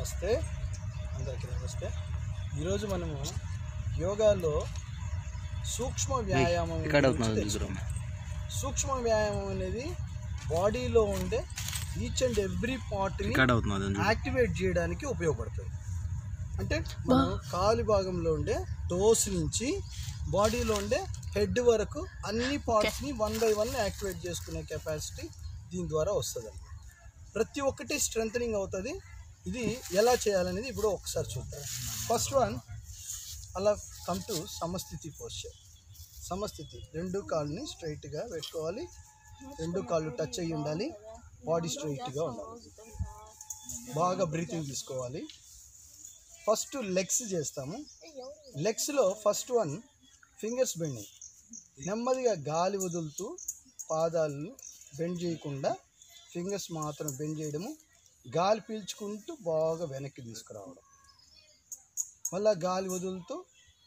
నమస్తే అందరికీ నమస్తే ఈరోజు మనము యోగాలో సూక్ష్మ వ్యాయామం ఇక్కడ గురించి అవుతుంది తెలుసుకుందాం. దూరం సూక్ష్మ వ్యాయామం అనేది బాడీలో ఉండే ఈచ్ అండ్ ఎవ్రీ పార్ట్ని ఇక్కడ అవుతుంది యాక్టివేట్ చేయడానికి ఉపయోగపడుతుంది అంటే మనం కాలు భాగంలో ఉండే టోస్ నుంచి బాడీలో ఉండే హెడ్ వరకు అన్ని పార్ట్స్ని వన్ బై వన్ యాక్టివేట్ చేసుకునే కెపాసిటీ దీని ద్వారా వస్తుంది ప్రతి ఒక్కటి స్ట్రెంగ్ అవుతుంది ఇది ఎలా చేయాలనేది ఇప్పుడు ఒకసారి చూద్దాం ఫస్ట్ వన్ అలా కమ్ టు సమస్థితి పోస్చర్ సమస్థితి రెండు కాళ్ళని స్ట్రైట్గా పెట్టుకోవాలి రెండు కాళ్ళు టచ్ అయ్యి ఉండాలి బాడీ స్ట్రైట్గా ఉండాలి బాగా బ్రీతింగ్ తీసుకోవాలి ఫస్ట్ లెగ్స్ చేస్తాము లెగ్స్లో ఫస్ట్ వన్ ఫింగర్స్ బెండింగ్ నెమ్మదిగా గాలి వదులుతూ పాదాలను బెండ్ చేయకుండా ఫింగర్స్ మాత్రం బెండ్ చేయడము గాలి పీల్చుకుంటూ బాగా వెనక్కి తీసుకురావడం మళ్ళా గాలి వదులుతూ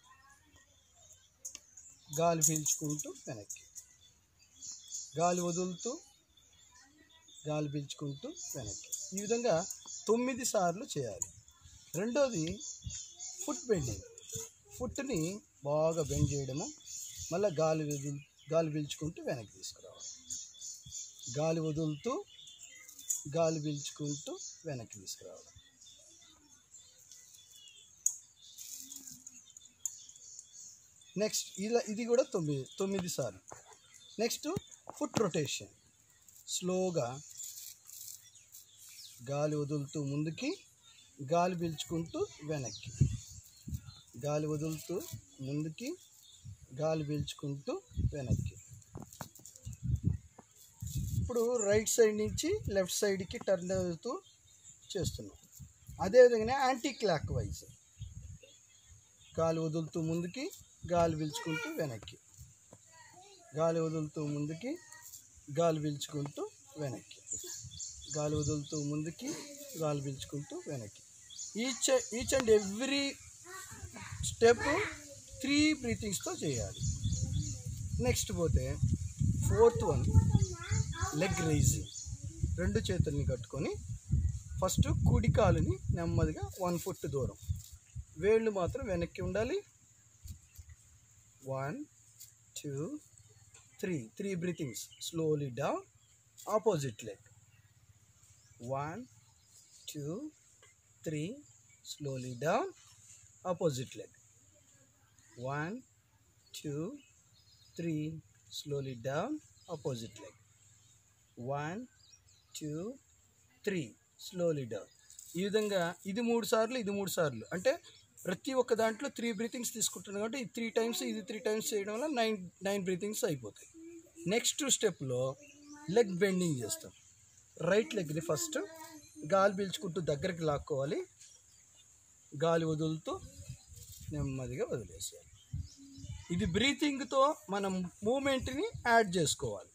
గాలి పీల్చుకుంటూ వెనక్కి గాలి వదులుతూ గాలి పీల్చుకుంటూ వెనక్కి ఈ విధంగా తొమ్మిది సార్లు చేయాలి రెండోది ఫుట్ బెండింగ్ ఫుట్ని బాగా బెండ్ చేయడము మళ్ళీ గాలి వదులు గాలి పీల్చుకుంటూ వెనక్కి తీసుకురావాలి గాలి వదులుతూ గాలి పీల్చుకుంటూ వెనక్కి తీసుకురావడం నెక్స్ట్ ఇలా ఇది కూడా తొమ్మిది తొమ్మిది సార్లు నెక్స్ట్ ఫుట్ రొటేషన్ స్లోగా గాలి వదులుతూ ముందుకి గాలి పీల్చుకుంటూ వెనక్కి గాలి వదులుతూ ముందుకి గాలి పీల్చుకుంటూ వెనక్కి ఇప్పుడు రైట్ సైడ్ నుంచి లెఫ్ట్ సైడ్కి టర్న్ అవుతూ చేస్తున్నాం అదేవిధంగా యాంటీ క్లాక్ వైజ్ గాలి వదులుతూ ముందుకి గాలి పీల్చుకుంటూ వెనక్కి గాలి వదులుతూ ముందుకి గాలి పీల్చుకుంటూ వెనక్కి గాలి వదులుతూ ముందుకి గాలి పీల్చుకుంటూ వెనక్కి each each and every step three బ్రీతింగ్స్తో చేయాలి నెక్స్ట్ పోతే ఫోర్త్ వన్ లెగ్ రైజింగ్ రెండు చేతుల్ని కట్టుకొని ఫస్ట్ కుడి కాలుని నెమ్మదిగా వన్ ఫుట్ దూరం వేళ్ళు మాత్రం వెనక్కి ఉండాలి one two three three breathings slowly down opposite leg one two three slowly down opposite leg one two three slowly down opposite leg one two three slowly down ఈ విధంగా ఇది మూడు సార్లు ఇది మూడు సార్లు అంటే ప్రతి ఒక్క దాంట్లో త్రీ బ్రీతింగ్స్ తీసుకుంటున్నాం కాబట్టి ఇది త్రీ టైమ్స్ ఇది త్రీ టైమ్స్ చేయడం వల్ల నైన్ నైన్ బ్రీతింగ్స్ అయిపోతాయి నెక్స్ట్ స్టెప్లో లెగ్ బెండింగ్ చేస్తాం రైట్ లెగ్ని ఫస్ట్ గాలి పీల్చుకుంటూ దగ్గరికి లాక్కోవాలి గాలి వదులుతూ నెమ్మదిగా వదిలేసేయాలి ఇది బ్రీతింగ్తో మనం మూమెంట్ని యాడ్ చేసుకోవాలి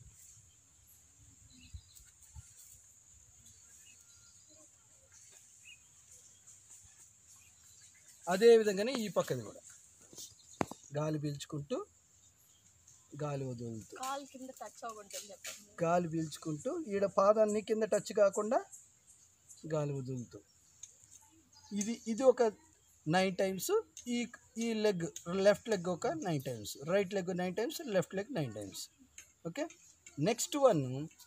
అదే విధంగానే ఈ పక్కది కూడా గాలి పీల్చుకుంటూ గాలి వదులుతూ కాలు కింద టచ్ అవ్వకూడదు చెప్పండి గాలి పీల్చుకుంటూ ఈడ పాదాన్ని కింద టచ్ కాకుండా గాలి వదులుతూ ఇది ఇది ఒక నైన్ టైమ్స్ ఈ ఈ లెగ్ లెఫ్ట్ లెగ్ ఒక nine times right leg nine times left leg nine times okay next one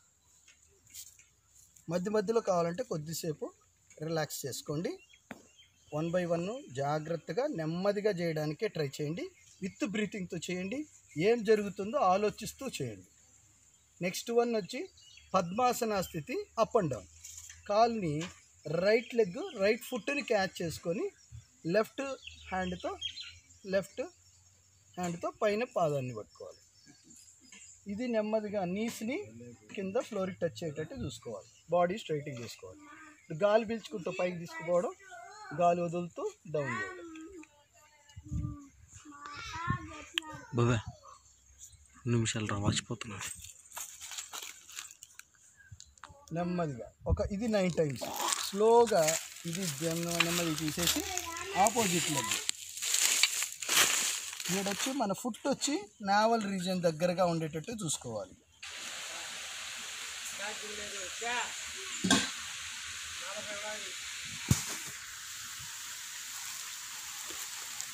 మధ్య మధ్యలో కావాలంటే కొద్దిసేపు రిలాక్స్ చేసుకోండి వన్ బై వన్ జాగ్రత్తగా నెమ్మదిగా చేయడానికే ట్రై చేయండి విత్ బ్రీతింగ్తో చేయండి ఏం జరుగుతుందో ఆలోచిస్తూ చేయండి నెక్స్ట్ వన్ వచ్చి పద్మాసన స్థితి అప్ అండ్ డౌన్ కాల్ని రైట్ లెగ్ రైట్ ఫుట్ని క్యాచ్ చేసుకొని లెఫ్ట్ హ్యాండ్తో లెఫ్ట్ హ్యాండ్తో పైన పాదాన్ని పట్టుకోవాలి ఇది నెమ్మదిగా నీస్ని కింద ఫ్లోర్కి టచ్ అయ్యేటట్టు చూసుకోవాలి బాడీ స్ట్రైట్గా చేసుకోవాలి ఇప్పుడు గాలి పీల్చుకుంటూ పైకి తీసుకుపోవడం గాలి వదులుతూ డౌన్ చేయడం బాబా నిమిషాలు రా మర్చిపోతున్నా నెమ్మదిగా ఒక ఇది నైన్ టైమ్స్ స్లోగా ఇది నెమ్మ- నెమ్మది తీసేసి ఆపోజిట్ లెగ్ వీడొచ్చి మన ఫుట్ వచ్చి నావల్ రీజియన్ దగ్గరగా ఉండేటట్టు చూసుకోవాలి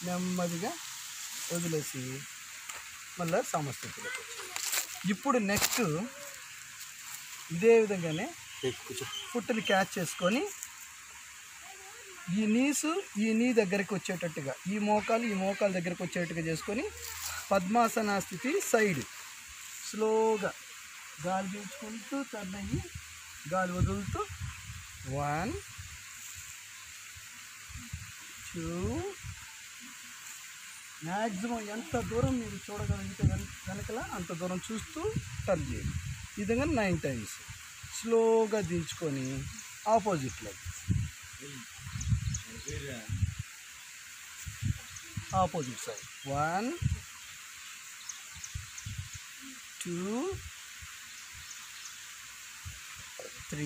నెమ్మదిగా వదిలేసి మళ్ళీ సమస్థితిలోకి వచ్చి ఇప్పుడు నెక్స్ట్ ఇదే విధంగానే ఫుట్ని క్యాచ్ చేసుకొని ఈ నీసు ఈ నీ దగ్గరికి వచ్చేటట్టుగా ఈ మోకాలు ఈ మోకాలు దగ్గరికి వచ్చేటట్టుగా చేసుకొని పద్మాసన స్థితి సైడ్ స్లోగా గాలి పీల్చుకుంటూ టర్న్ అయ్యి గాలి వదులుతూ వన్ టూ మ్యాక్సిమం ఎంత దూరం మీరు చూడగలిగితే వెన వెనకల అంత దూరం చూస్తూ టర్న్ చేయండి ఈ విధంగా నైన్ టైమ్స్ స్లోగా దించుకొని opposite leg opposite side one two three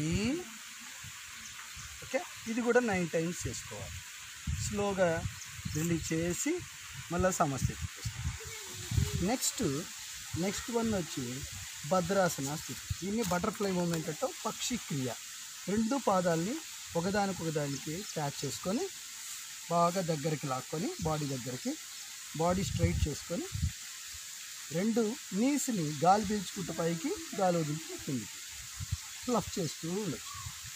okay ఇది కూడా నైన్ టైమ్స్ చేసుకోవాలి స్లోగా రిలీజ్ చేసి మళ్ళీ సమస్థితికి వస్తాం నెక్స్ట్ నెక్స్ట్ వన్ వచ్చి భద్రాసన స్థితి దీన్ని బటర్ఫ్లై మూమెంట్ అంటాం పక్షి క్రియ రెండు పాదాలని ఒకదానికొకదానికి క్యాచ్ చేసుకొని బాగా దగ్గరికి లాక్కొని బాడీ దగ్గరికి బాడీ స్ట్రైట్ చేసుకొని రెండు నీస్ని గాలి పీల్చుకుంటూ పైకి గాలి వదులుతూ కిందికి ఫ్లఫ్ చేస్తూ ఉండొచ్చు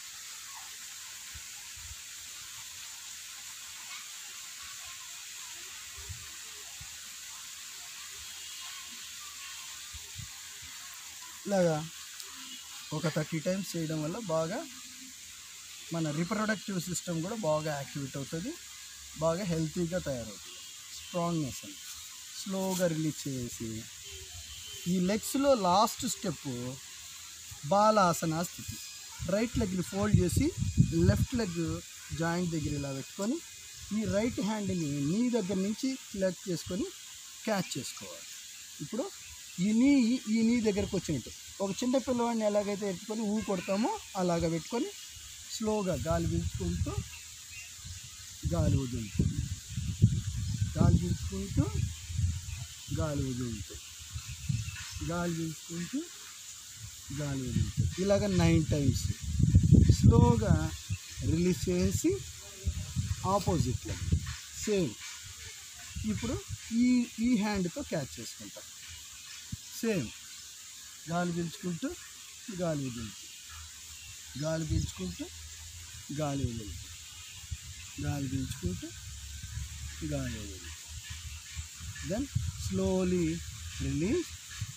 ఇలాగా ఒక థర్టీ టైమ్స్ చేయడం వల్ల బాగా మన రిప్రొడక్టివ్ సిస్టమ్ కూడా బాగా యాక్టివేట్ అవుతుంది బాగా హెల్తీగా తయారవుతుంది స్ట్రాంగ్నెస్ అని స్లోగా రిలీజ్ చేసి ఈ లెగ్స్లో లాస్ట్ స్టెప్ బాలాసన స్థితి రైట్ లెగ్ని ఫోల్డ్ చేసి లెఫ్ట్ లెగ్ జాయింట్ దగ్గర ఇలా పెట్టుకొని ఈ రైట్ హ్యాండ్ని నీ దగ్గర నుంచి లెగ్ చేసుకొని క్యాచ్ చేసుకోవాలి ఇప్పుడు ఈ నీ ఈ నీ దగ్గరకు వచ్చినట్టు ఒక చిన్న పిల్లవాడిని ఎలాగైతే ఎత్తుకొని ఊ కొడతామో అలాగ పెట్టుకొని స్లోగా గాలి పీల్చుకుంటూ గాలి వదులుతూ గాలి పీల్చుకుంటూ గాలి వదులుతూ గాలి పీల్చుకుంటూ గాలి వదులుతూ ఇలాగ నైన్ టైమ్స్ స్లోగా రిలీజ్ చేసి ఆపోజిట్లో సేమ్ ఇప్పుడు ఈ ఈ హ్యాండ్తో క్యాచ్ చేసుకుంటాం సేమ్ గాలి పీల్చుకుంటూ గాలి వదులుతూ గాలి పీల్చుకుంటూ గాలి వదులుతూ గాలి పీల్చుకుంటూ గాలి వదులుతూ దెన్ స్లోలీ రిలీజ్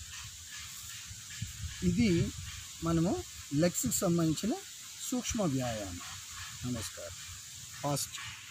ఇది మనము లెగ్స్కి సంబంధించిన సూక్ష్మ వ్యాయామం నమస్కారం ఫాస్ట్